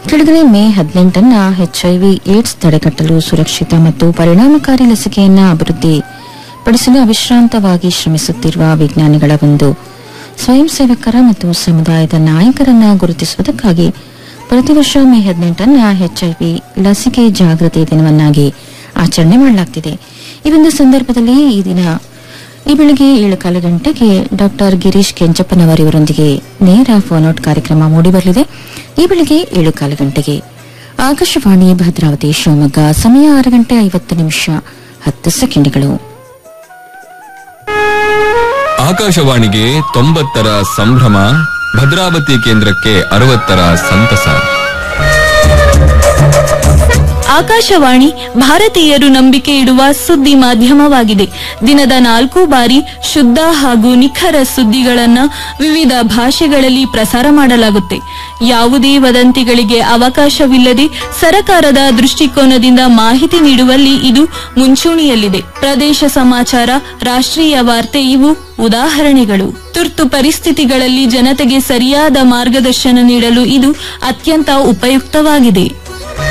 ಕೆಳಗಡೆ May ಹದಿನೆಂಟನ್ನ HIV AIDS ತಡೆಗಟ್ಟಲು ಸುರಕ್ಷಿತ ಮತ್ತು ಪರಿಣಾಮಕಾರಿ ಲಸಿಕೆಯನ್ನ ಅಭಿವೃದ್ಧಿ ಪಡಿಸಲು ಅವಿಶ್ರಾಂತವಾಗಿ ಶ್ರಮಿಸುತ್ತಿರುವ ವಿಜ್ಞಾನಿಗಳ ಒಂದು ಸ್ವಯಂ ಸೇವಕರ ಮತ್ತು ಸಮುದಾಯದ ನಾಯಕರನ್ನ ಗುರುತಿಸುವುದಕ್ಕಾಗಿ ಪ್ರತಿ ವರ್ಷ ಮೇ ಹದಿನೆಂಟನ್ನ ಎಚ್ಐವಿ ಲಸಿಕೆ ಜಾಗೃತಿ ದಿನವನ್ನಾಗಿ ಆಚರಣೆ ಮಾಡಲಾಗ್ತಿದೆ ಈ ಒಂದು ಸಂದರ್ಭದಲ್ಲಿ ಈ ದಿನ ಈ ಬೆಳಿಗ್ಗೆ ಏಳು ಕಾಲು ಗಂಟೆಗೆ ಡಾಕ್ಟರ್ ಗಿರೀಶ್ ಕೆಂಚಪ್ಪನವರಿವರೊಂದಿಗೆ ನೇರ ಫೋನ್ ಔಟ್ ಕಾರ್ಯಕ್ರಮ ಮೂಡಿಬರಲಿದೆ ಈ ಬೆಳಿಗ್ಗೆ ಏಳು ಕಾಲು ಗಂಟೆಗೆ ಆಕಾಶವಾಣಿ ಭದ್ರಾವತಿ ಶಿವಮೊಗ್ಗ ಸಮಯ ಆರು ಗಂಟೆ ಐವತ್ತು ನಿಮಿಷ ಹತ್ತು ಸೆಕೆಂಡ್ಗಳು ಆಕಾಶವಾಣಿಗೆ ತೊಂಬತ್ತರ ಸಂಭ್ರಮ ಭದ್ರಾವತಿ ಕೇಂದ್ರಕ್ಕೆ ಅರವತ್ತರ ಸಂತಸ ಆಕಾಶವಾಣಿ ಭಾರತೀಯರು ನಂಬಿಕೆ ಇಡುವ ಸುದ್ದಿ ಮಾಧ್ಯಮವಾಗಿದೆ ದಿನದ ನಾಲ್ಕು ಬಾರಿ ಶುದ್ಧ ಹಾಗೂ ನಿಖರ ಸುದ್ದಿಗಳನ್ನ ವಿವಿಧ ಭಾಷೆಗಳಲ್ಲಿ ಪ್ರಸಾರ ಮಾಡಲಾಗುತ್ತೆ ಯಾವುದೇ ವದಂತಿಗಳಿಗೆ ಅವಕಾಶವಿಲ್ಲದೆ ಸರಕಾರದ ದೃಷ್ಟಿಕೋನದಿಂದ ಮಾಹಿತಿ ನೀಡುವಲ್ಲಿ ಇದು ಮುಂಚೂಣಿಯಲ್ಲಿದೆ ಪ್ರದೇಶ ಸಮಾಚಾರ ರಾಷ್ಟ್ರೀಯ ವಾರ್ತೆ ಇವು ಉದಾಹರಣೆಗಳು ತುರ್ತು ಪರಿಸ್ಥಿತಿಗಳಲ್ಲಿ ಜನತೆಗೆ ಸರಿಯಾದ ಮಾರ್ಗದರ್ಶನ ನೀಡಲು ಇದು ಅತ್ಯಂತ ಉಪಯುಕ್ತವಾಗಿದೆ